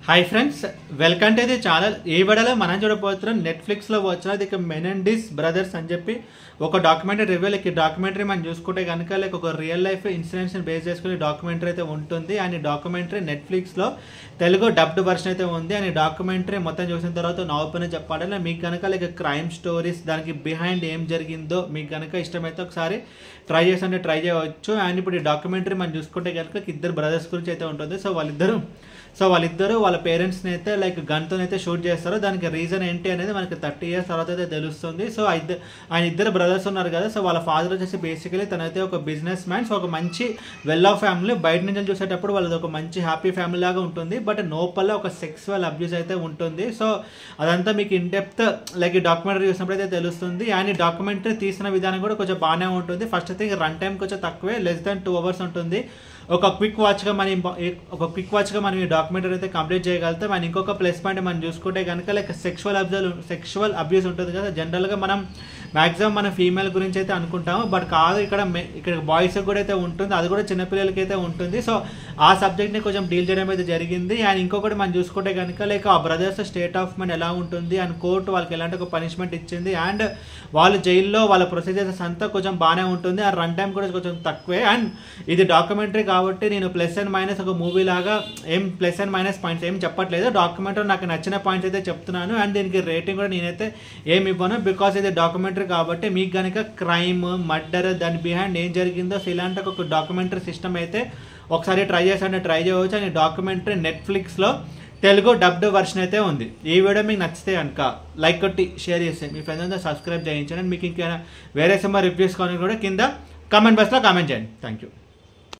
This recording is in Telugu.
hi friends welcome to the channel ఈ వీడియోలో మనం చూడబోతున్నాం నెట్ఫ్లిక్స్లో వచ్చినది ఇక మెనెండిస్ బ్రదర్స్ అని చెప్పి ఒక డాక్యుమెంటరీ రివ్యూ లైక్ ఈ డాక్యుమెంటరీ మనం చూసుకుంటే కనుక లైక్ ఒక రియల్ లైఫ్ ఇన్సిడెంట్స్ని బేస్ చేసుకుని డాక్యుమెంటరీ అయితే ఉంటుంది అండ్ ఈ డాక్యుమెంటరీ నెట్ఫ్లిక్స్లో తెలుగు డబ్డ్ వర్షన్ అయితే ఉంది అండ్ ఈ డాక్యుమెంటరీ మొత్తం చూసిన తర్వాత నా ఒపీనియన్ చెప్పాలంటే మీకు కనుక లైక్ క్రైమ్ స్టోరీస్ దానికి బిహైండ్ ఏం జరిగిందో మీకు కనుక ఇష్టమైతే ఒకసారి ట్రై చేసి ట్రై చేయవచ్చు అండ్ ఇప్పుడు ఈ డాక్యుమెంటరీ మనం చూసుకుంటే కనుక ఇద్దరు బ్రదర్స్ గురించి అయితే ఉంటుంది సో వాళ్ళిద్దరు సో వాళ్ళిద్దరూ వాళ్ళ పేరెంట్స్ని అయితే లైక్ గన్తో అయితే షూట్ చేస్తారు దానికి రీజన్ ఏంటి అనేది మనకి థర్టీ ఇయర్స్ తర్వాత అయితే తెలుస్తుంది సో ఆ ఇద్దరు ఆయన ఇద్దరు బ్రదర్స్ ఉన్నారు కదా సో వాళ్ళ ఫాదర్ వచ్చేసి బేసికలీ తనైతే ఒక బిజినెస్ మ్యాన్ సో ఒక మంచి వెల్ ఆఫ్ ఫ్యామిలీ బయట నుంచి చూసేటప్పుడు వాళ్ళది ఒక మంచి హ్యాపీ ఫ్యామిలీ లాగా ఉంటుంది బట్ లోపల ఒక సెక్సువల్ అబ్యూస్ అయితే ఉంటుంది సో అదంతా మీకు ఇన్ డెప్త్ లైక్ ఈ డాక్యుమెంటరీ చూసినప్పుడు అయితే తెలుస్తుంది అండ్ ఈ డాక్యుమెంటరీ తీసిన విధానం కూడా కొంచెం బాగానే ఉంటుంది ఫస్ట్ థింగ్ రన్ టైం కొంచెం తక్కువే లెస్ దాన్ టూ అవర్స్ ఉంటుంది ఒక క్విక్ వాచ్గా మనం ఒక క్విక్ వాచ్గా మనం ఈ డాక్యుమెంటరీ అయితే కంప్లీట్ చేయగలుగుతాం అండ్ ఇంకొక ప్లస్ పాయింట్ మనం చూసుకుంటే కనుక like sexual observe sexual abuse ఉంటుంది కదా జనరల్గా మనం మాక్సిమం మన ఫీమేల్ గురించి అయితే అనుకుంటాము బట్ కాదు ఇక్కడ మే- ఇక్కడ బాయ్స్ కూడా అయితే ఉంటుంది అది కూడా చిన్నపిల్లలకి అయితే ఉంటుంది సో ఆ సబ్జెక్ట్ని కొంచెం డీల్ చేయడం అయితే జరిగింది అండ్ ఇంకొకటి మనం చూసుకుంటే కనుక లైక్ ఆ బ్రదర్స్ స్టేట్ ఆఫ్ మైండ్ ఎలా ఉంటుంది అండ్ కోర్టు వాళ్ళకి ఎలాంటి ఒక పనిష్మెంట్ ఇచ్చింది అండ్ వాళ్ళు జైల్లో వాళ్ళ ప్రొసీజర్స్ అంతా కొంచెం బాగానే ఉంటుంది ఆ రన్ టైం కూడా కొంచెం తక్కువే అండ్ ఇది డాక్యుమెంటరీ కాబట్టి నేను ప్లస్ అండ్ మైనస్ ఒక మూవీ లాగా ఏం ప్లస్ అండ్ మైనస్ పాయింట్స్ ఏం చెప్పట్లేదు డాక్యుమెంటరీ నాకు నచ్చిన పాయింట్స్ అయితే చెప్తున్నాను అండ్ దీనికి రేటింగ్ కూడా నేనైతే ఏమి ఇవ్వను బికాస్ ఇది డాక్యుమెంటరీ కాబట్టి మీకు కనుక క్రైమ్ మర్డర్ దాని బిహైండ్ ఏం జరిగిందో సో ఇలాంటి ఒక డాక్యుమెంటరీ సిస్టమ్ అయితే ఒకసారి ట్రై చేసాను ట్రై చేయవచ్చు అండ్ డాక్యుమెంటరీ నెట్ఫ్లిక్స్లో తెలుగు డబ్డ్ వర్షన్ అయితే ఉంది ఈ వీడియో మీకు నచ్చితే కనుక లైక్ కొట్టి షేర్ చేస్తే మీ ఫ్రెండ్స్ అంతా సబ్స్క్రైబ్ చేయించండి అండ్ మీకు ఇంకేమైనా వేరే సినిమా రివ్యూస్ కానీ కూడా కింద కామెంట్ బాక్స్లో కామెంట్ చేయండి థ్యాంక్ యూ